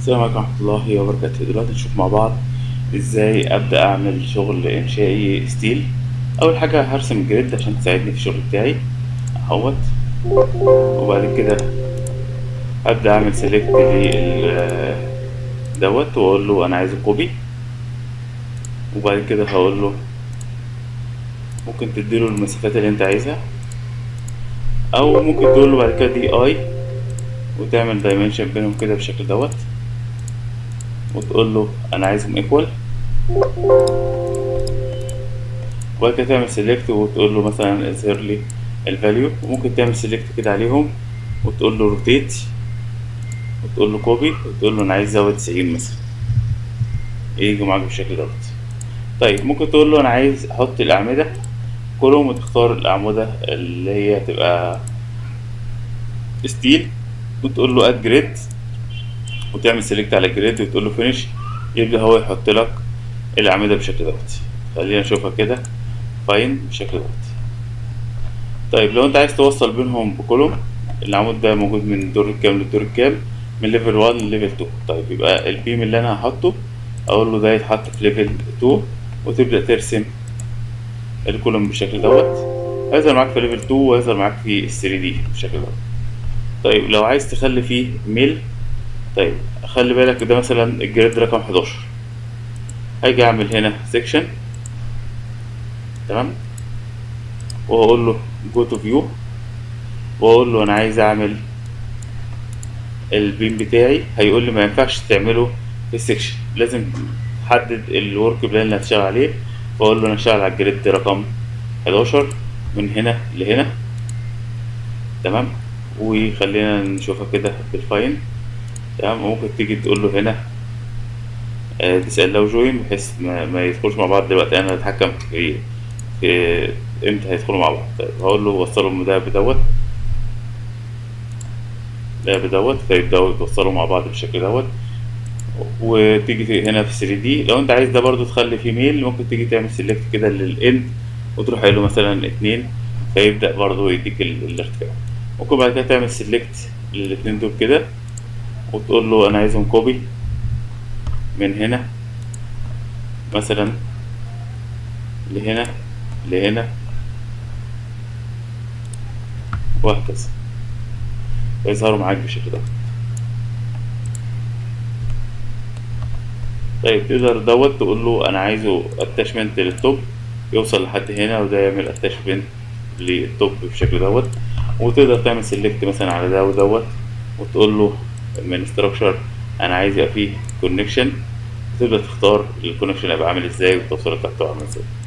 السلام عليكم ورحمة الله وبركاته دلوقتي نشوف مع بعض ازاي ابدأ اعمل شغل انشائي ستيل اول حاجة هرسم الجريد عشان تساعدني في الشغل بتاعي اهوت وبعد كده ابدأ اعمل سيلكت لل دوت واقول له انا عايز كوبي وبعد كده هقول له ممكن تديله المسافات اللي انت عايزها او ممكن تقول له بعد كده دي اي وتعمل دايمنشن بينهم كده بالشكل دوت وتقول له انا عايزهم ايكوال وبعد كده تعمل سيلكت وتقول له مثلا اظهر لي الفاليو وممكن تعمل سيلكت كده عليهم وتقول له روتيت وتقول له كوبي وتقول له انا عايز زاوية 90 مثلا يجي معاك بالشكل دوت طيب ممكن تقول له انا عايز احط الاعمدة كلهم وتختار الاعمدة اللي هي تبقى ستيل وتقول له اد جريد وتعمل سيلكت على جريد وتقول له فينيش يبدأ هو يحط لك الأعمدة بالشكل دوت خلينا نشوفها كده فاين بالشكل دوت طيب لو انت عايز توصل بينهم بكولوم العمود ده موجود من الدور الكام للدور الكام من ليفل 1 لليفل 2 طيب يبقى البيم اللي انا هحطه اقول له ده يتحط في ليفل 2 وتبدأ ترسم الكولوم بالشكل دوت هيظهر معاك في ليفل 2 وهيظهر معاك في 3 دي بالشكل دوت طيب لو عايز تخلي فيه ميل طيب خلي بالك ده مثلا الجريد رقم 11 هاجي اعمل هنا سيكشن تمام واقول له جو تو فيو واقول له انا عايز اعمل البيم بتاعي هيقول لي ما ينفعش تعمله في السيكشن لازم تحدد الورك بلان اللي هتشتغل عليه فاقول له انا هشتغل على الجريد رقم 11 من هنا لهنا تمام وخلينا نشوفها كده بالفاين تمام ممكن تيجي تقول له هنا تسأل لو جوين بحيث ما, ما يدخلوش مع بعض دلوقتي انا اتحكم في في امتى هيدخلوا مع بعض طيب هقول له وصلهم ده بدوت ده بدوت فيبدأوا يتوصلوا مع بعض بالشكل دوت وتيجي هنا في 3 دي لو انت عايز ده برضو تخلي فيه ميل ممكن تيجي تعمل سيلكت كده للاند وتروح قايل له مثلا اتنين فيبدأ برضو يديك الارتفاع ممكن بعد كده تعمل سيلكت للاتنين دول كده وتقول له انا عايزهم كوبي من هنا مثلا لهنا لهنا وهكذا ويظهروا معاك بالشكل ده طيب تقدر دوت تقول له انا عايزه اتاشمنت للتوب يوصل لحد هنا وده يعمل اتاشمنت للتوب بالشكل دوت وتقدر تعمل سيلكت مثلا على ده ودوت وتقول له من ستراكشر انا عايز يبقى فيه كونكشن تبدا تختار الكونكشن هيبقى عامل ازاي والتوصيلات بتاعته عامله ازاي